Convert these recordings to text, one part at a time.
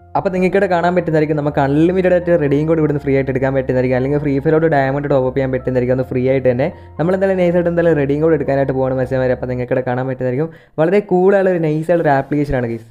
അപ്പോൾ നിങ്ങൾക്കിവിടെ കാണാൻ പറ്റുന്നതായിരിക്കും നമുക്ക് അൺലിമിറ്റഡ് ആയിട്ട് റെഡിയും കൂടി ഇവിടുന്ന് ഫ്രീ ആയിട്ട് എടുക്കാൻ പറ്റുന്നതായിരിക്കും അല്ലെങ്കിൽ ഫ്രീ ഫയറോട് ഡയമണ്ട് ടോപ്പ് അപ്പ് ചെയ്യാൻ പറ്റുന്നതായിരിക്കും ഒന്ന് ഫ്രീ ആയിട്ട് തന്നെ നമ്മൾ എന്തായാലും നൈസായിട്ട് എന്തായാലും റെഡിയും കൂടി എടുക്കാനായിട്ട് പോകണം മനസ്സിലായി അപ്പോൾ നിങ്ങൾക്കിവിടെ കാണാൻ പറ്റുന്നതായിരിക്കും വളരെ കൂളായുള്ള ഒരു നൈസായുള്ള ഒരു ആപ്ലിക്കേഷനാണ് guys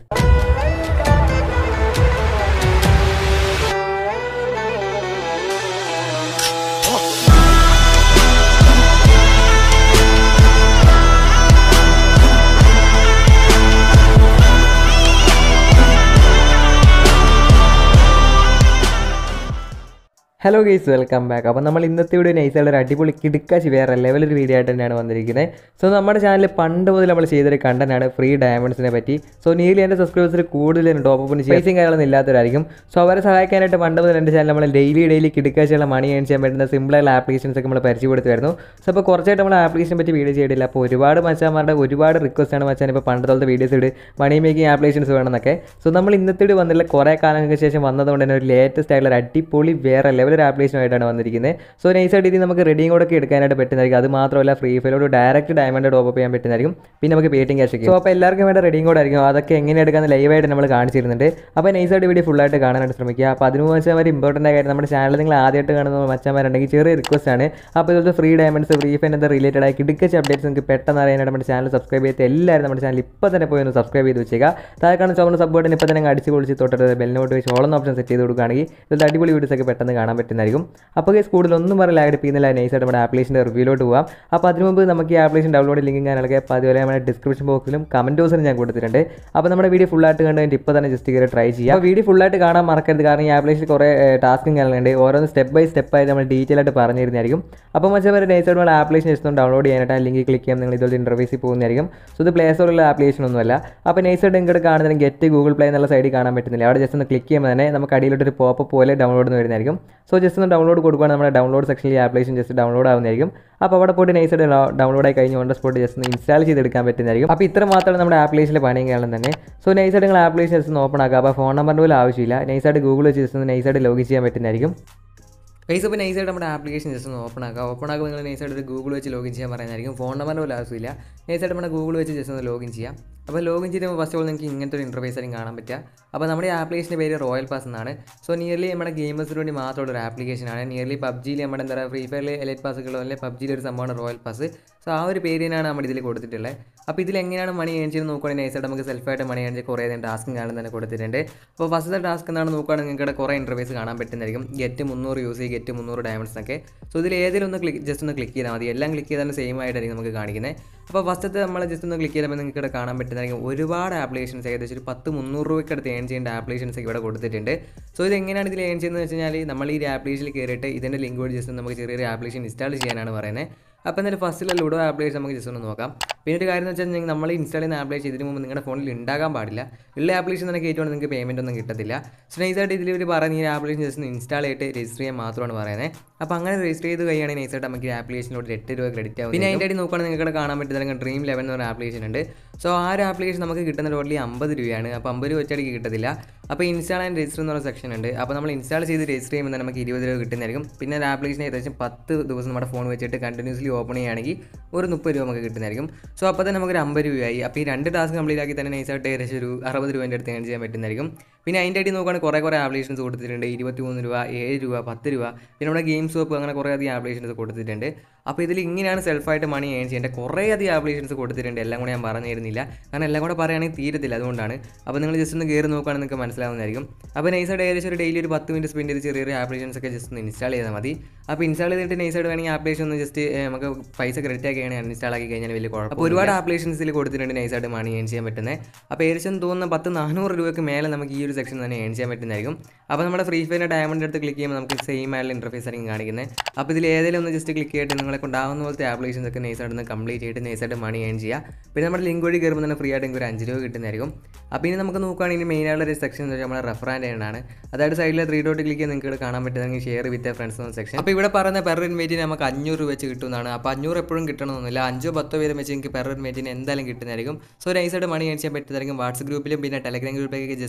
hello guys welcome back അപ്പോൾ നമ്മൾ ഇന്നത്തെ വീഡിയോ നൈസായുള്ള ഒരു അടിപൊളി കിടുക്കാശി വേറെ ലെവലൊരു വീഡിയോ ആയിട്ട് തന്നെയാണ് വന്നിരിക്കുന്നത് സോ നമ്മുടെ ചാനലിൽ പണ്ട് മുതൽ നമ്മൾ ചെയ്തൊരു കണ്ടന്റാണ് ഫ്രീ ഡയമണ്ട്സിനെ പറ്റി സോ നീലി എൻ്റെ സബ്സ്ക്രൈബേഴ്സിൽ കൂടുതൽ ടോപ്പ് അപ്പിന് പൈസയും കാര്യങ്ങളൊന്നും ഇല്ലാത്തവരായിരിക്കും സോ അവരെ സഹായിക്കാനായിട്ട് പണ്ട് മുതൽ എൻ്റെ ചാനൽ നമ്മൾ ഡെയിലി ഡെയിലി കിടുക്കാശിയുള്ള മണി ഏൺ ചെയ്യാൻ പറ്റുന്ന സിമ്പിളായുള്ള ആപ്ലിക്കേഷൻസ് ഒക്കെ നമ്മൾ പരിചയപ്പെടുത്തുമായിരുന്നു സോ അപ്പോൾ കുറച്ചായിട്ട് നമ്മൾ ആപ്ലിക്കേഷനെ പറ്റി വീഡിയോ ചെയ്തില്ല അപ്പോൾ ഒരുപാട് മച്ചാന്മാരുടെ ഒരുപാട് റിക്വസ്റ്റ് ആണ് മച്ചാൻ ഇപ്പോൾ പണ്ട് പോലത്തെ വീഡിയോസ് ഇട് മണി മേക്കിംഗ് ആപ്ലിക്കേഷൻസ് വേണമെന്നൊക്കെ സോ നമ്മൾ ഇന്നത്തെ വീഡിയോ വന്നില്ല കുറേ കാലങ്ങൾക്ക് ശേഷം വന്നതുകൊണ്ട് തന്നെ ഒരു ലേറ്റസ്റ്റ് ആയിട്ടുള്ള ഒരു അടിപൊളി വേറെ ലെവൽ ഒരു ആപ്ലിക്കേഷനായിട്ടാണ് വന്നിരിക്കുന്നത് സോ നൈസായിട്ട് ഇത് നമുക്ക് റെഡിയും കൂടെ ഒക്കെ എടുക്കാനായിട്ട് പറ്റുന്നതായിരിക്കും അത് മാത്രമല്ല ഫ്രീ ഫയറോട് ഡയറക്റ്റ് ഡയമണ്ട് ടോപ്പ് ചെയ്യാൻ പറ്റുന്നതായിരിക്കും പിന്നെ നമുക്ക് പേറ്റിംഗ് ക്യാഷ് സോ അപ്പോൾ എല്ലാവർക്കും വേണ്ട റെഡിയും കൂടെ ആയിരിക്കും അതൊക്കെ എങ്ങനെ എടുക്കാമെന്ന് ലൈവായിട്ട് നമ്മൾ കാണിച്ചിരുന്നുണ്ട് അപ്പോൾ നൈസായിട്ട് വീഡിയോ ഫുള്ളായിട്ട് കാണാനായിട്ട് ശ്രമിക്കുക അപ്പോൾ അതിന് വെച്ചാൽ ഇമ്പോർട്ടൻ്റ് കാര്യം നമ്മുടെ ചാനൽ നിങ്ങൾ ആദ്യമായിട്ട് കാണുന്ന മച്ചന്മാരുണ്ടെങ്കിൽ ചെറിയ റിക്വസ്റ്റ് ആണ് അപ്പോൾ ഇതുപോലത്തെ ഫ്രീ ഡയമണ്ട്സ് ഫ്രീ ഫയർ എന്താ റിലേറ്റഡ് ആയി കിടക്കച്ച് അപ്ഡേറ്റ്സ് നിങ്ങൾക്ക് പെട്ടെന്ന് അറിയാനായിട്ട് നമ്മുടെ ചാനൽ സബ്സ്ക്രൈബ് ചെയ്ത് എല്ലാവരും നമ്മുടെ ചാനൽ ഇപ്പോൾ തന്നെ പോയി ഒന്ന് സബ്സ്ക്രൈബ് ചെയ്ത് വെച്ചേക്കുക താഴെ കാണുന്ന ചുവന്ന സബ് ബട്ടൺ ഇപ്പോൾ തന്നെ അങ്ങ് അടിച്ച് പൊളിച്ച് തൊട്ടിട്ട് ബെൽ നോട്ടിഫിക്കേഷൻ ഓളം ഓപ്ഷൻ സെറ്റ് ചെയ്ത് കൊടുക്കുകയാണെങ്കിൽ ഇതിൽ അടിപൊളി വീഡിയോസ് ഒക്കെ പെട്ടെന്ന് കാണാൻ പറ്റുന്നതായിരിക്കും അപ്പോൾ കേസ് കൂടുതൽ ഒന്നും പറയില്ല അടിപ്പിക്കുന്നില്ല നൈസായിട്ട് നമ്മുടെ ആപ്ലിക്കേഷൻ്റെ റിവ്യൂലോട്ട് പോകാം അപ്പോൾ അതിന് മുമ്പ് നമുക്ക് ഈ ആപ്ലിക്കേഷൻ ഡൗൺലോഡ് ലിങ്ക് കാര്യങ്ങളൊക്കെ അപ്പോൾ അതുപോലെ നമ്മുടെ ഡിസ്ക്രിപ്ഷൻ ബോക്സിലും കമൻറ്റ് ബോക്സിലും ഞാൻ കൊടുത്തിട്ടുണ്ട് അപ്പോൾ നമ്മുടെ വീഡിയോ ഫുള്ളായിട്ട് കണ്ടു ഇപ്പോൾ തന്നെ ജസ്റ്റ് കയറി ട്രൈ ചെയ്യാം അപ്പോൾ വീഡിയോ ഫുള്ളായിട്ട് കാണാൻ മറക്കരുത് കാരണം ഈ ആപ്ലിക്കേഷനിൽ കുറേ ടാസ്കും കാര്യങ്ങളുണ്ട് ഓരോന്ന് സ്റ്റെപ്പ് ബൈ സ്റ്റെപ്പ് ആയിട്ട് നമ്മൾ ഡീറ്റെയിൽ ആയിട്ട് പറഞ്ഞു തരുന്നതായിരിക്കും അപ്പോൾ മറ്റേ വരെ നൈസായിട്ട് നമ്മൾ ആപ്ലിക്കേഷൻ ജസ്റ്റ് ഒന്ന് ഡൗൺലോഡ് ചെയ്യാനായിട്ട് ആ ലിങ്ക് ക്ലിക്ക് ചെയ്യാം നിങ്ങൾ ഇതുപോലെ ഇൻ്റർവ്യൂസിൽ പോകുന്നതായിരിക്കും സോ ഇത് പ്ലേ സ്റ്റോറിലുള്ള ആപ്ലിക്കേഷൻ ഒന്നുമല്ല അപ്പോൾ നൈസായിട്ട് ഇങ്ങോട്ട് കാണുന്നതിന് ഗെറ്റ് ഗൂഗിൾ പ്ലേ എന്നുള്ള സൈഡിൽ കാണാൻ പറ്റുന്നില്ല അവിടെ ജസ്റ്റ് ഒന്ന് ക്ലിക്ക് ചെയ്യുമ്പോൾ തന്നെ നമുക്ക് അടിയിലോട്ടൊരു പോപ്പ് പോലെ ഡൗൺലോഡ് എന്ന് വരുന്നതായിരിക്കും സോ ജസ്റ്റ് ഒന്ന് ഡൗൺലോഡ് കൊടുക്കുകയാണ് നമ്മുടെ ഡൗൺലോഡ് സെക്ഷനിൽ ഈ ആപ്ലിക്കേഷൻ ജസ്റ്റ് ഡൗൺലോഡ് ആവുന്നതായിരിക്കും അപ്പോൾ അവിടെ പോയിട്ട് നൈസായിട്ട് ഡൗൺലോഡ് ആയി കഴിഞ്ഞ് ഓൺ ദ സ്പോട്ട് ജസ്റ്റ് ഒന്ന് ഇൻസ്റ്റാൾ ചെയ്തെടുക്കാൻ പറ്റുന്നതായിരിക്കും അപ്പോൾ ഇത്ര മാത്രമാണ് നമ്മുടെ ആപ്ലിക്കേഷനിൽ പണിയും കാരണം തന്നെ സോ നൈസായിട്ട് നിങ്ങൾ ആപ്ലിക്കേഷൻ ജസ്റ്റ് ഒന്ന് ഓപ്പൺ ആക്കുക അപ്പോൾ ഫോൺ നമ്പറിൻ്റെ പോലും ആവശ്യമില്ല നൈസായിട്ട് ഗൂഗിൾ വെച്ച് ജസ്റ്റ് ഒന്ന് നൈസായിട്ട് ലോഗിൻ ചെയ്യാൻ പറ്റുന്നതായിരിക്കും ഗൈസ് അപ്പോൾ നൈസായിട്ട് നമ്മുടെ ആപ്ലിക്കേഷൻ ജസ്റ്റ് ഒന്ന് ഓപ്പൺ ആക്കുക ഓപ്പൺ ആക്കുമ്പോൾ നിങ്ങൾ നൈസായിട്ട് ഒരു ഗൂഗിൾ വെച്ച് ലോഗിൻ ചെയ്യാൻ പറയുന്നതായിരിക്കും ഫോൺ നമ്പറിൻ്റെ പോലും ആവശ്യമില്ല നൈസായിട്ട് നമ്മുടെ ഗൂഗിൾ വെച്ച് ജസ്റ്റ് ഒന്ന് ലോഗിൻ ചെയ്യാം അപ്പോൾ ലോഗിൻ ചെയ്തപ്പോൾ ഫസ്റ്റ് ഓൾ നിങ്ങൾക്ക് ഇങ്ങനത്തെ ഒരു ഇൻ്റർഫേസ് ആയിരിക്കും കാണാൻ പറ്റുക അപ്പോൾ നമ്മുടെ ആപ്ലിക്കേഷൻ്റെ പേര് റോയൽ പാസ് എന്നാണ് സോ നിയർലി നമ്മുടെ ഗെയിമേഴ്സിന് വേണ്ടി മാത്രമുള്ള ഒരു ആപ്ലിക്കേഷനാണ് നിയർലി പബ്ജിയിൽ നമ്മുടെ എന്താ പറയുക ഫ്രീ ഫയറിൽ എലൈറ്റ് പാസ്സുകളോ അല്ലെങ്കിൽ പബ്ജിയിൽ ഒരു സംഭവമാണ് റോയൽ പാസ് സോ ആ ഒരു പേരിനാണ് നമ്മൾ ഇതിൽ കൊടുത്തിട്ടുള്ളത് അപ്പോൾ ഇതിൽ എങ്ങനെയാണ് മണി ഏൺ ചെയ്ത് നോക്കുകയാണെങ്കിൽ നൈസായിട്ട് നമുക്ക് സെൽഫായിട്ട് മണി ഏൺ ചെയ്ത് കുറേ ടാസ്കും കാണാൻ തന്നെ കൊടുത്തിട്ടുണ്ട് അപ്പോൾ ഫസ്റ്റത്തെ ടാസ്ക് എന്താണ് നോക്കുകയാണെങ്കിൽ നിങ്ങൾക്ക് കുറേ ഇൻ്റർഫേസ് കാണാൻ പറ്റുന്നതായിരിക്കും ഗെറ്റ് മുന്നൂറ് യൂസ് ചെയ്ത് ഗെറ്റ് മുന്നൂറ് ഡയമണ്ട്സ് ഒക്കെ സോ ഇതിൽ ഏതെങ്കിലും ഒന്ന് ക്ലിക്ക് ജസ്റ്റ് ഒന്ന് ക്ലിക്ക് ചെയ്താൽ മതി എല്ലാം ക്ലിക്ക് ചെയ്താലും സെയിം ആയിട്ടായിരിക്കും നമുക്ക് കാണിക്കുന്നത് അപ്പോൾ ഫസ്റ്റത്തെ നമ്മൾ ജസ്റ്റ് ഒന്ന് ക്ലിക്ക് ചെയ്തപ്പോൾ നിങ്ങൾക്ക് ഇവിടെ കാണാൻ പറ്റുന്നതായിരിക്കും ഒരുപാട് ആപ്ലിക്കേഷൻസ് ഏകദേശം ഒരു പത്ത് മുന്നൂറ് രൂപയ്ക്ക് അടുത്ത് ഏൺ ചെയ്യേണ്ട ആപ്ലിക്കേഷൻസ് ഒക്കെ ഇവിടെ കൊടുത്തിട്ടുണ്ട് സോ ഇത് എങ്ങനെയാണ് ഇതിൽ ഏൺ ചെയ്യുന്നത് വെച്ച് കഴിഞ്ഞാൽ നമ്മൾ ഈ ആപ്ലിക്കേഷനിൽ കയറിയിട്ട് ഇതിൻ്റെ ലിങ്ക് വഴി ജസ്റ്റ് നമുക്ക് ചെറിയൊരു ആപ്ലിക്കേഷൻ ഇൻസ്റ്റാൾ ചെയ്യാനാണ് പറയുന്നത് അപ്പോൾ എന്തായാലും ഫസ്റ്റിലെ ലുഡോ ആപ്ലിക്കേഷൻ നമുക്ക് ജസ്റ്റ് ഒന്ന് നോക്കാം പിന്നെ ഒരു കാര്യം എന്ന് വെച്ചാൽ നമ്മൾ ഇൻസ്റ്റാൾ ചെയ്യുന്ന ആപ്ലിക്കേഷൻ ഇതിന് മുമ്പ് നിങ്ങളുടെ ഫോണിൽ ഉണ്ടാകാൻ പാടില്ല ഉള്ള ആപ്ലിക്കേഷൻ തന്നെ കയറ്റുകൊണ്ട് നിങ്ങൾക്ക് പേയ്മെൻറ്റ് ഒന്നും കിട്ടത്തില്ല സോ നൈസായിട്ട് ഇതിൽ ഒരു പറയുന്ന ഈ ആപ്ലിക്കേഷൻ ജസ്റ്റ് ഇൻസ്റ്റാൾ ചെയ്തിട്ട് രജിസ്റ്റർ ചെയ്യാൻ മാത്രമാണ് പറയുന്നത് അപ്പോൾ അങ്ങനെ രജിസ്റ്റർ ചെയ്ത് കഴിയുകയാണെങ്കിൽ നൈസായിട്ട് നമുക്ക് ഈ ആപ്ലിക്കേഷനിലോട്ട് എട്ട് രൂപ ക്രെഡിറ്റ് ആവും പിന്നെ അതിൻ്റെ അടി നോക്കുകയാണെങ്കിൽ നിങ്ങൾക്ക് കാണാൻ പറ്റുന്ന ഡ്രീം ലെവൻ എന്ന് പറയുന്ന ആപ്ലിക്കേഷൻ ഉണ്ട് സോ ആ ഒരു ആപ്ലിക്കേഷൻ നമുക്ക് കിട്ടുന്ന ടോട്ടലി അമ്പത് രൂപയാണ് അപ്പോൾ അമ്പത് രൂപ വെച്ചടിക്ക് കിട്ടത്തില്ല അപ്പോൾ ഇൻസ്റ്റാൾ ആൻഡ് രജിസ്റ്റർ എന്ന് പറയുന്ന സെക്ഷൻ ഉണ്ട് അപ്പോൾ നമ്മൾ ഇൻസ്റ്റാൾ ചെയ്ത് രജിസ്റ്റർ ചെയ്യുമ്പോൾ തന്നെ നമുക്ക് ഇരുപത് രൂപ കിട്ടുന്നതായിരിക്കും പിന്നെ ഒരു ആപ്ലിക്കേഷൻ ഏകദേശം പത്ത് ദിവസം നമ്മുടെ ഫോൺ വെച്ചിട്ട് കണ്ടിന്യൂസ്ലി ഓപ്പൺ ചെയ്യുകയാണെങ്കിൽ ഒരു മുപ്പത് രൂപ നമുക്ക് കിട്ടുന്നതായിരിക്കും സോ അപ്പോൾ തന്നെ നമുക്കൊരു അമ്പത് രൂപയായി അപ്പോൾ ഈ രണ്ട് ടാസ്ക് കംപ്ലീറ്റ് ആക്കി തന്നെ നൈസായിട്ട് ഏകദേശം ഒരു അറുപത് രൂപേൻ്റെ അടുത്ത് ഏൺ ചെയ്യാൻ പറ്റുന്നതായിരിക്കും പിന്നെ അതിൻ്റെ അടി നോക്കുകയാണെങ്കിൽ കുറേ കുറേ ആപ്ലിക്കേഷൻസ് കൊടുത്തിട്ടുണ്ട് ഇരുപത്തി മൂന്ന് രൂപ ഏഴ് രൂപ പത്ത് രൂപ പിന്നെ നമ്മുടെ ഗെയിം സോപ്പ് അങ്ങനെ കുറേ അധികം ആപ്ലിക്കേഷൻസ് കൊടുത്തിട്ടുണ്ട് അപ്പോൾ ഇതിൽ ഇങ്ങനെയാണ് സെൽഫായിട്ട് മണി ഏൺ ചെയ്യേണ്ടത് കുറേ അധികം ആപ്ലിക്കേഷൻസ് കൊടുത്തിട്ടുണ്ട് എല്ലാം കൂടെ ഞാൻ പറഞ്ഞു തരുന്നില്ല കാരണം എല്ലാം കൂടെ പറയുകയാണെങ്കിൽ തീരത്തില്ല അതുകൊണ്ടാണ് അപ്പോൾ നിങ്ങൾ ജസ്റ്റ് ഒന്ന് കയറി നോക്കുകയാണെങ്കിൽ നിങ്ങൾക്ക് മനസ്സിലാവുന്നതായിരിക്കും അപ്പോൾ നൈസായിട്ട് ഏകദേശം ഒരു ഡെയിലി ഒരു പത്ത് മിനിറ്റ് സ്പെൻഡ് ചെയ്ത് ചെറിയ ചെറിയ ആപ്ലിക്കേഷൻസ് ഒക്കെ ജസ്റ്റ് ഒന്ന് ഇൻസ്റ്റാൾ ചെയ്താൽ മതി അപ്പോൾ ഇൻസ്റ്റാൾ ചെയ്തിട്ട് നൈസായിട്ട് വേണമെങ്കിൽ ആപ്ലിക്കേഷൻ ഒന്ന് ജസ്റ്റ് നമുക്ക് പൈസ ക്രെഡിറ്റ് ആക്കുകയാണെങ്കിൽ അൺഇൻസ്റ്റാൾ ആക്കി കഴിഞ്ഞാൽ വലിയ കുഴപ്പം അപ്പോൾ ഒരുപാട് ആപ്ലിക്കേഷൻസിൽ കൊടുത്തിട്ടുണ്ട് നൈസായിട്ട് മണി ഏൺ ചെയ്യാൻ പറ്റുന്നത് അപ്പോൾ ഏകദേശം തോന്നുന്ന പത്ത് നാനൂറ് രൂപയ്ക്ക് മേലെ നമുക്ക് ഈ ഒരു സെക്ഷൻ തന്നെ ഏൺ ചെയ്യാൻ പറ്റുന്നതായിരിക്കും അപ്പോൾ നമ്മുടെ ഫ്രീ ഫയറിൻ്റെ ഡയമണ്ട് എടുത്ത് ക്ലിക്ക് ചെയ്യുമ്പോൾ നമുക്ക് സെയിം ആയിട്ടുള്ള ഇൻ്റർഫേസ് ആയിരിക്കും കാണിക്കുന്നത് അപ്പോൾ ഇതിൽ ഏതെങ്കിലും ഒന്ന് ജസ്റ്റ് ക്ലിക്ക് ചെയ്തിട്ട് നിങ്ങളെ കൊണ്ടാവുന്ന പോലത്തെ ആപ്ലിക്കേഷൻസ് ഒക്കെ നൈസായിട്ട് ഒന്ന് കംപ്ലീറ്റ് ചെയ്തിട്ട് നൈസായിട്ട് മണി ഏൺ ചെയ്യുക പിന്നെ നമ്മുടെ ലിങ്ക് വഴി കയറുമ്പോൾ തന്നെ ഫ്രീ ആയിട്ട് നിങ്ങൾക്ക് ഒരു അഞ്ച് രൂപ കിട്ടുന്നതായിരിക്കും അപ്പോൾ ഇനി നമുക്ക് നോക്കുകയാണെങ്കിൽ മെയിൻ ആയിട്ടുള്ള ഒരു സെക്ഷൻ എന്ന് വെച്ചാൽ നമ്മുടെ റെഫറാൻഡ് ആണ് അതായത് സൈഡിലെ ത്രീ ഡോട്ട് ക്ലിക്ക് ചെയ്ത് നിങ്ങൾക്ക് കാണാൻ പറ്റുന്നെങ്കിൽ ഷെയർ വിത്ത് ഫ്രണ്ട്സ് എന്ന സെക്ഷൻ അപ്പോൾ ഇവിടെ പറയുന്ന പെർ ഇൻവേറ്റിന് നമുക്ക് അഞ്ഞൂറ് രൂപ വെച്ച് കിട്ടുന്നതാണ് അപ്പോൾ അഞ്ഞൂറ് എപ്പോഴും കിട്ടണമെന്നൊന്നുമില്ല അഞ്ചോ പത്തോ വീതം വെച്ച് നിങ്ങൾക്ക് പെർ ഇൻവേറ്റിന് എന്തായാലും കിട്ടുന്നതായിരിക്കും സോ നൈസായിട്ട് മണി ഏൺ ചെയ്യാൻ പറ്റുന്നതായിരിക്കും വാട്സപ്പ് ഗ്രൂപ്പിലും പിന്നെ ടെലഗ്രാം ഗ്രൂപ്പിലേക്കൊക്കെ ജസ്റ്റ് ഒന്ന് ഷെയർ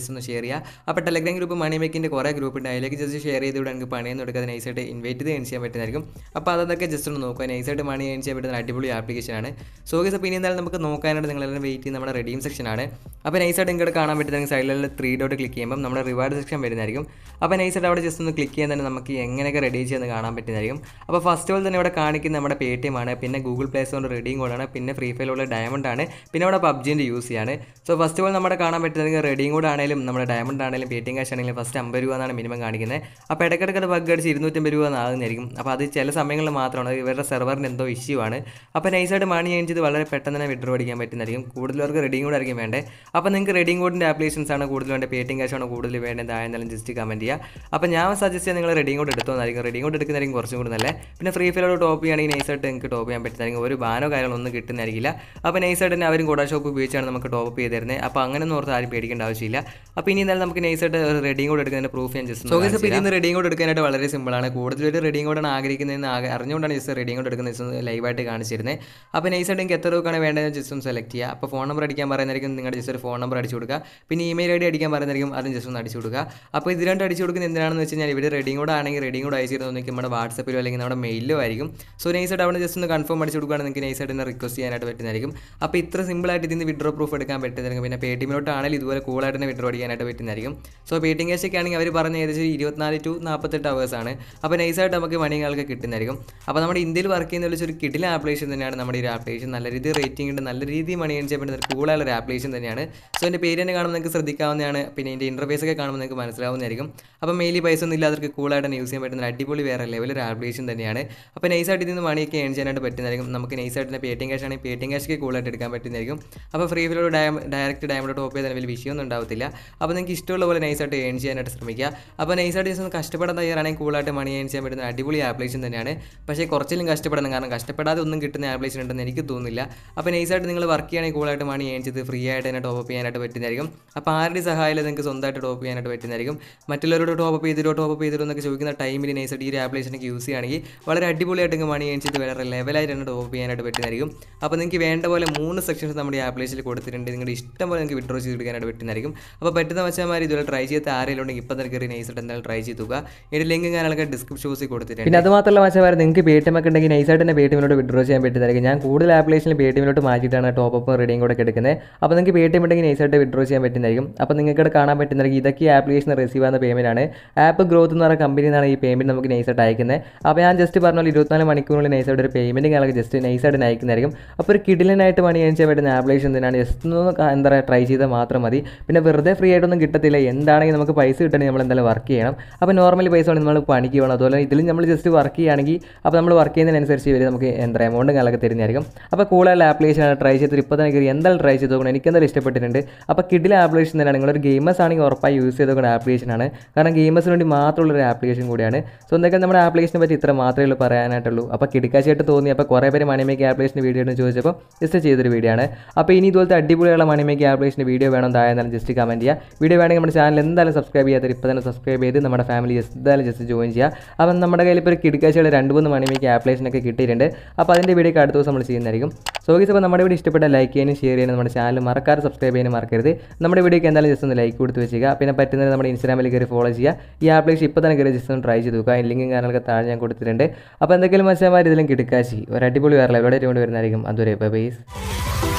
ചെയ്യുക അപ്പോൾ ടെലഗ്രാം ഗ്രൂപ്പ് മണി മേക്കിൻ്റെ കുറേ ഗ്രൂപ്പ് ഉണ്ട് അതിലേക്ക് ജസ്റ്റ് ഷെയർ ചെയ്ത് വിടാൻ നിങ്ങൾക്ക് പണിയൊന്നും എടുക്കാതെ നൈസായിട്ട് ഇൻവൈറ്റ് ചെയ്ത് ഏൺ ചെയ്യാൻ പറ്റുന്നതായിരിക്കും അപ്പോൾ അതൊക്കെ ജസ്റ്റ് ഒന്ന് നോക്കുക നൈസായിട്ട് മണി ഏൺ ചെയ്യാൻ പറ്റുന്ന അടിപൊളി ആപ്ലിക്കേഷനാണ് സോ ഗസ് അപ്പോൾ ഇനി എന്തായാലും നമുക്ക് നോക്കാനായിട്ട് നിങ്ങളെല്ലാം വെയിറ്റ് ചെയ്യുന്ന നമ്മുടെ റെഡീം സെക്ഷനാണ് അപ്പോൾ നൈസായിട്ട് ഇങ്ങോട്ട് കാണാൻ പറ്റുന്ന സൈഡിലുള്ള ത്രീ ഡോട്ട് ക്ലിക്ക് ചെയ്യുമ്പോൾ നമ്മുടെ റിവാർഡ് സെക്ഷൻ വരുന്നതായിരിക്കും അപ്പോൾ നൈസായിട്ട് അവിടെ ജസ്റ്റ് ഒന്ന് ക്ലിക്ക് ചെയ്യാൻ തന്നെ നമുക്ക് എങ്ങനെയൊക്കെ റെഡി ചെയ്യുന്നത് കാണാൻ പറ്റുന്നതായിരിക്കും അപ്പോൾ ഫസ്റ്റ് ഓൾ തന്നെ ഇവിടെ കാണിക്കുന്ന നമ്മുടെ പേ ടി എം ആണ് പിന്നെ ഗൂഗിൾ പ്ലേ സ്റ്റോറിൻ്റെ റെഡിയും കോഡാണ് പിന്നെ ഫ്രീ ഫയറിലുള്ള ഡയമണ്ട് ആണ് പിന്നെ അവിടെ പബ്ജിൻ്റെ യൂസ് ചെയ്യാണ് സോ ഫസ്റ്റ് ഓൾ നമ്മുടെ കാണാൻ പറ്റുന്നത് റെഡിയും കോഡ് ആണെങ്കിലും നമ്മുടെ ഡയമണ്ട് ആണെങ്കിലും പേ ടി എം കാശ് ആണെങ്കിലും ഫസ്റ്റ് അമ്പത് രൂപ എന്നാണ് മിനിമം കാണിക്കുന്നത് അപ്പോൾ ഇടയ്ക്കിടയ്ക്ക് അത് ബഗ് അടിച്ച് ഇരുന്നൂറ്റമ്പത് രൂപ ആകുന്നതായിരിക്കും അപ്പോൾ അത് ചില സമയങ്ങളിൽ മാത്രമാണ് ഇവരുടെ സെർവറിന് എന്തോ ഇഷ്യൂ ആണ് അപ്പോൾ നൈസായിട്ട് മണി ഏൺ ചെയ്ത് വളരെ പെട്ടെന്ന് തന്നെ വിഡ്രോ അടിക്കാൻ പറ്റുന്നതായിരിക്കും കൂടുതലവർക്ക് റെഡിയും കോഡ് ആയിരിക്കും വേണ്ടത് അപ്പോൾ നിങ്ങൾക്ക് റെഡിയും കോഡിൻ്റെ ആപ്ലിക്കേഷൻസ് ആണ് കൂടുതൽ വേണ്ടത് പേ ടി എം കാശ് ആണ് കൂടുതൽ വേണ്ടത് ആയെന്നാലും ജസ്റ്റ് കമൻറ്റ് ചെയ്യുക അപ്പോൾ ഞാൻ സജസ്റ്റ് ചെയ്യാൻ നിങ്ങൾ റെഡിയും കോഡ് എടുത്തോന്നായിരിക്കും റെഡിയും കോഡ് എടുക്കുന്നതായിരിക്കും കുറച്ചും കൂടി നല്ല പിന്നെ ഫ്രീ ഫയറോട് ടോപ്പ് ചെയ്യുകയാണെങ്കിൽ നൈസായിട്ട് നിങ്ങൾക്ക് ടോപ്പ് ചെയ്യാൻ പറ്റുന്നതായിരിക്കും ഒരു ബാനോ കാര്യങ്ങളോ ഒന്നും കിട്ടുന്നതായിരിക്കില്ല അപ്പോൾ നൈസായിട്ട് തന്നെ അവരും കോഡാ ഷോപ്പ് ഉപയോഗിച്ചാണ് നമുക്ക് ടോപ്പ് ചെയ്ത് തരുന്നത് അപ്പോൾ അങ്ങനെ ഒന്നും ഓർത്ത് ആരും പേടിക്കേണ്ട ആവശ്യമില്ല അപ്പോൾ ഇനി എന്തായാലും നമുക്ക് നൈസായിട്ട് റെഡിയും കോഡ് എടുക്കുന്നതിൻ്റെ പ്രൂഫ് ഞാൻ ജസ്റ്റ് സോഗസ് അപ്പോൾ ഇതിന് റെഡിയും കോഡ് എടുക്കാനായിട്ട് വളരെ സിമ്പിളാണ് കൂടുതൽ ഒരു റെഡിയും കോഡാണ് ആഗ്രഹിക്കുന്നതെന്ന് ആകെ അറിഞ്ഞുകൊണ്ടാണ് ജസ്റ്റ് റെഡിയും കോഡ് എടുക്കുന്നത് ജസ്റ്റ് ഒന്ന് ലൈവായിട്ട് കാണിച്ചിരുന്നത് അപ്പോൾ നൈസായിട്ട് നിങ്ങൾക്ക് എത്ര രൂപക്കാണ് വേണ്ടതെന്ന് ജസ്റ്റ് ഒന്ന് സെലക്ട് ചെയ്യുക അപ്പോൾ ഫോൺ നമ്പർ അടിക്കാൻ പറയുന്നതായിരിക്കും നിങ്ങളുടെ ജസ്റ്റ് ഒരു ഫോൺ നമ്പർ അടിച്ചു കൊടുക്കുക പിന്നെ ഇമെയിൽ ഐ ഡി അടിക്കാൻ പറയുന്നതായിരിക്കും അതും ജസ്റ്റ് ഒന്ന് അടിച്ചു കൊടുക്കുക അപ്പോൾ ഇത് രണ്ട് അടിച്ചു കൊടുക്കുന്നത് എന്തിനാണെന്ന് വെച്ച് കഴിഞ്ഞാൽ ഇവർ റെഡിയും കോഡ് ആണെങ്കിൽ റെഡിയും കോഡ് അയച്ചിരുന്നു നമ്മുടെ വാട്സപ്പിലോ അല്ലെങ്കിൽ നമ്മുടെ മെയിലോ ആയിരിക്കും സോ നൈസായിട്ട് അവിടെ ജസ്റ്റ് ഒന്ന് കൺഫേം അടിച്ചു കൊടുക്കുകയാണെങ്കിൽ നിങ്ങൾക്ക് നൈസായിട്ട് തന്നെ റിക്വസ്റ്റ് ചെയ്യാനായിട്ട് പറ്റുന്നതായിരിക്കും അപ്പോൾ ഇത്ര സിമ്പിളായിട്ട് ഇതിന് വിഡ്രോ പ്രൂഫ് എടുക്കാൻ പറ്റുന്നതായിരിക്കും പിന്നെ പേ ടി എമ്മിലോട്ടാണെങ്കിൽ ഇതുപോലെ കൂളായിട്ട് തന്നെ വിഡ്രോ അടിക്കാനായിട്ട് പറ്റുന്നതായിരിക്കും so Paytm cash ഒക്കെ ആണെങ്കിൽ അവർ പറഞ്ഞ ഏകദേശം ഇരുപത്തിനാല് ടു നാൽപ്പത്തെട്ട് hours ആണ് അപ്പോൾ നൈസായിട്ട് നമുക്ക് മണികൾക്ക് കിട്ടുന്നതായിരിക്കും അപ്പോൾ നമ്മുടെ ഇന്ത്യയിൽ വർക്ക് ചെയ്യുന്ന ഒരു ഒരു കിടില ആപ്ലിക്കേഷൻ തന്നെയാണ് നമ്മുടെ ഈ ഒരു ആപ്ലിക്കേഷൻ നല്ല രീതിയിൽ റേറ്റിംഗ് ഉണ്ട് നല്ല രീതിയിൽ മണി ഏൺ ചെയ്യാൻ പറ്റുന്ന ഒരു കൂളായുള്ള ഒരു ആപ്ലിക്കേഷൻ തന്നെയാണ് സോ എൻ്റെ പേര് തന്നെ കാണുമ്പോൾ നിങ്ങൾക്ക് ശ്രദ്ധിക്കാവുന്നതാണ് പിന്നെ ഇതിൻ്റെ ഇൻ്റർഫേസ് ഒക്കെ കാണുമ്പോൾ നിങ്ങൾക്ക് മനസ്സിലാവുന്നതായിരിക്കും അപ്പോൾ മെയിലി പൈസ ഒന്നും ഇല്ലാത്തവർക്ക് കൂളായിട്ട് തന്നെ യൂസ് ചെയ്യാൻ പറ്റുന്ന ഒരു അടിപൊളി വേറെ ലെവൽ ഒരു ആപ്ലിക്കേഷൻ തന്നെയാണ് അപ്പോൾ നൈസായിട്ട് ഇതിന് മണിയൊക്കെ ഏൺ ചെയ്യാനായിട്ട് പറ്റുന്നതായിരിക്കും നമുക്ക് നൈസായിട്ട് തന്നെ പേ ടി എം ക്യാഷ് ആണെങ്കിൽ പേ ടി എം ക്യാഷ് കൂളായിട്ട് എടുക്കാൻ പറ്റുന്നതായിരിക്കും അപ്പോൾ ഫ്രീ ഫിലോ ഡയറക്റ്റ് ഡയമണ്ട് ടോപ്പ് ചെയ്താൽ വലിയ വിഷയമൊന്നും ഉണ്ടാവത്തില്ല അപ്പോൾ നിങ്ങൾക്ക് ഇഷ്ടമുള്ള പോലെ നൈസായിട്ട് ഏൺ ചെയ്യാനായിട്ട് ശ്രമിക്കുക അപ്പോൾ നൈസായിട്ട് ജസ്റ്റ് ഒന്ന് കഷ്ടപ്പെടാൻ തയ്യാറാണെങ്കിൽ കൂളായിട്ട് മണി ഏൺ ചെയ്യാൻ പറ്റുന്ന അടിപൊളി ആപ്ലിക്കേഷൻ തന്നെയാണ് പക്ഷേ കുറച്ചെങ്കിലും കഷ്ടപ്പെടണം കാരണം കഷ്ടപ്പെടാതെ ഒന്നും കിട്ടുന്ന ആപ്ലിക്കേഷൻ ഉണ്ടെന്ന് എനിക്ക് തോന്നുന്നില്ല അപ്പോൾ നൈസായിട്ട് നിങ്ങൾ വർക്ക് ചെയ്യുകയാണെങ്കിൽ കൂളായിട്ട് മണി ഏൺ ചെയ്ത് ഫ്രീ ആയിട്ട് തന്നെ ടോപ്പ് ചെയ്യാനായിട്ട് പറ്റുന്നതായിരിക്കും അപ്പോൾ ആരുടെ സഹായം നിങ്ങൾക്ക് സ്വന്തമായിട്ട് ടോപ്പ് ചെയ്യാനായിട്ട് പറ്റുന്നതായിരിക്കും മറ്റുള്ളവരോട് ടോപ്പ് ചെയ്തിരോ ടോപ്പ് ചെയ്തിരോ എന്നൊക്കെ ചോദിക്കുന്ന ടൈമിൽ നൈസായിട്ട് ഈ ഒരു ആപ്ലിക്കേഷനൊക്കെ യൂസ് ചെയ്യുകയാണെങ്കിൽ വളരെ അടിപൊളിയായിട്ട് നിങ്ങൾക്ക് മണി ഏൺ ചെയ്ത് വേറെ ലെവലായിട്ട് തന്നെ ടോപ്പ് ചെയ്യാനായിട്ട് പറ്റുന്നതായിരിക്കും അപ്പോൾ നിങ്ങൾക്ക് വേണ്ട പോലെ മൂന്ന് സെക്ഷൻസ് നമ്മുടെ ഈ ആപ്ലിക്കേഷനിൽ കൊടുത്തിട്ടുണ്ട് നിങ്ങളുടെ ഇഷ്ടം പോലെ നിങ്ങൾക്ക് വിഡ്രോ ചെയ്തെടുക്കാനായിട്ട് പറ്റുന്നതായിരിക്കും അപ്പോൾ പറ്റുന്ന വെച്ചാൽ ഇതുപോലെ ട്രൈ ചെയ്ത് ആരെങ്കിലും ഉണ്ടെങ്കിൽ ഇപ്പോൾ തന്നെ കയറി നൈസായിട്ട് എന്തായാലും ട്രൈ ചെയ്ത് നോക്കുക ഇതിൻ്റെ ലിങ്ക് ഞാനൊക്കെ ഡിസ്ക്രിപ്ഷൻ ബോക്സിൽ കൊടുത്തിട്ടുണ്ട് പിന്നെ അത് മാത്രമല്ല മച്ചാമാർ നിങ്ങൾക്ക് പേ ടി എം ഒക്കെ ഉണ്ടെങ്കിൽ നൈസായിട്ട് തന്നെ പേ ടി എമ്മിലോട്ട് വിഡ്രോ ചെയ്യാൻ പറ്റുന്നതായിരിക്കും ഞാൻ കൂടുതൽ ആപ്ലിക്കേഷനിൽ പേ ടി എമ്മിലോട്ട് മാറ്റിയിട്ടാണ് ടോപ്പ് അപ്പ് റെഡിയും കൂടെ എടുക്കുന്നത് അപ്പോൾ നിങ്ങൾക്ക് പേ ടി എം ഉണ്ടെങ്കിൽ നൈസായിട്ട് വിഡ്രോ ചെയ്യാൻ പറ്റുന്നതായിരിക്കും അപ്പോൾ നിങ്ങൾക്ക് ഇവിടെ കാണാൻ പറ്റുന്നതായിരിക്കും ഇതൊക്കെ ആപ്ലിക്കേഷൻ റിസീവ് ആകുന്ന പേയ്മെൻ്റ് ആണ് ആപ്പ് ഗ്രോത്ത് എന്ന് പറയുന്ന കമ്പനിയിൽ നിന്നാണ് ഈ പേയ്മെൻറ്റ് നമുക്ക് നൈസായിട്ട് അയക്കുന്നത് അപ്പോൾ ഞാൻ ജസ്റ്റ് പറഞ്ഞ പോലെ ഇരുപത്തിനാല് മണിക്കൂറിനുള്ളിൽ നൈസായിട്ട് ഒരു പേയ്മെൻറ്റ് ഞങ്ങൾക്ക് ജസ്റ്റ് നൈസായിട്ട് അയക്കുന്നതായിരിക്കും അപ്പോൾ ഒരു കിഡിലനായിട്ട് മണി ഏൺ ചെയ്യാൻ പറ്റുന്ന ആപ്ലിക്കേഷൻ തന്നെയാണ് ജസ്റ്റ് ഒന്ന് ക- എന്താ പറയുക ട്രൈ ചെയ്താൽ മാത്രം മതി പിന്നെ വെറുതെ ഫ്രീ ആയിട്ടൊന്നും കിട്ടത്തില്ല എന്താണെങ്കിൽ നമുക്ക് പൈസ കിട്ടണമെങ്കിൽ നമ്മൾ എന്തായാലും വർക്ക് ചെയ്യണം അപ്പോൾ നോർമലി പൈസ കൊണ്ട് നമ്മൾ പണിക്ക് പോകണം അതുപോലെ ഇതിലും നമ്മൾ ജസ്റ്റ് വർക്ക് ചെയ്യുകയാണെങ്കിൽ അപ്പോൾ നമ്മൾ വർക്ക് ചെയ്യുന്നതിനനുസരിച്ച് ഇവർ നമുക്ക് എന്താ എമൗണ്ടും കാലൊക്കെ തരുന്നതായിരിക്കും അപ്പോൾ കൂടുതലുള്ള ആപ്ലിക്കേഷനാണ് ട്രൈ ചെയ്തിട്ട് ഇപ്പോൾ തന്നെ കയറി എന്തായാലും ട്രൈ ചെയ്ത് നോക്കണം എനിക്ക് എന്തായാലും ഇഷ്ടപ്പെട്ടിട്ടുണ്ട് അപ്പോൾ കിഡിലെ ആപ്ലിക്കേഷൻ തന്നെയാണ് നിങ്ങളൊരു ഗെയിമേഴ്സ് ആണെങ്കിൽ ഉറപ്പായി യൂസ് ചെയ്ത് നോക്കുന്ന ആപ്ലിക്കേഷനാണ് കാരണം ഗെയിമേഴ്സിന് വേണ്ടി മാത്രമുള്ള ഒരു ആപ്ലിക്കേഷൻ കൂടിയാണ് സോ എന്തൊക്കെ നമ്മുടെ ആപ്ലിക്കേഷനെ പറ്റി ഇത്ര മാത്രമേ ഉള്ളൂ പറയാനായിട്ടുള്ളൂ അപ്പോൾ കിടക്കാശായിട്ട് തോന്നി അപ്പോൾ കുറേ പേര് മണിമേക്ക് ആപ്ലിക്കേഷൻ വീഡിയോ എന്ന് ചോദിച്ചപ്പോൾ ജസ്റ്റ് ചെയ്തൊരു വീഡിയോ ആണ് അപ്പോൾ ഇനി ഇതുപോലത്തെ അടിപൊളിയുള്ള മണിമേക്ക് ആപ്ലിക്കേഷൻ വീഡിയോ വേണം താഴെ ജസ്റ്റ് കമൻറ്റ് ചെയ്യുക വീഡിയോ വേണമെങ്കിൽ നമ്മുടെ ചാനൽ എന്തായാലും സബ്സ്ക്രൈബ് ചെയ്യാത്തവർ ഇപ്പോൾ തന്നെ സബ്സ്ക്രൈബ് ചെയ്ത് നമ്മുടെ ഫാമിലി എന്തായാലും ജസ്റ്റ് ജോയിൻ ചെയ്യുക അപ്പം നമ്മുടെ കയ്യിൽ ഇപ്പോൾ ഒരു കിടക്കാഴ്ചയുടെ രണ്ട് മൂന്ന് മണിമേക്ക് ആപ്ലിക്കേഷൻ ഒക്കെ കിട്ടിയിട്ടുണ്ട് അപ്പോൾ അതിൻ്റെ വീഡിയോ അടുത്ത ദിവസം നമ്മൾ ചെയ്യുന്നതായിരിക്കും സോ ഗീസ് അപ്പോൾ നമ്മുടെ വീഡിയോ ഇഷ്ടപ്പെട്ട ലൈക്ക് ചെയ്യാനും ഷെയർ ചെയ്യാനും നമ്മുടെ ചാനൽ മറക്കാതെ സബ്സ്ക്രൈബ് ചെയ്യാനും മറക്കരുത് നമ്മുടെ വീഡിയോക്ക് എന്തായാലും ജസ്റ്റ് ഒന്ന് ലൈക്ക് കൊടുത്ത് വെച്ചുക പിന്നെ പറ്റുന്നത് നമ്മുടെ ഇൻസ്റ്റാഗ്രാമിൽ കയറി ഫോളോ ചെയ്യുക ഈ ആപ്ലിക്കേഷൻ ഇപ്പോൾ തന്നെ കയറി ജസ്റ്റ് ഒന്ന് ട്രൈ ചെയ്ത് നോക്കുക ലിങ്കും കാര്യങ്ങളൊക്കെ താഴെ ഞാൻ കൊടുത്തിട്ടുണ്ട് അപ്പോൾ എന്തെങ്കിലും മത്സ്യമാർ ഇതിലും കിടക്കാശി ഒരു അടിപൊളി വേറെ എവിടെ കൊണ്ട് വരുന്നതായിരിക്കും അതുവരെ ബൈ ബൈസ്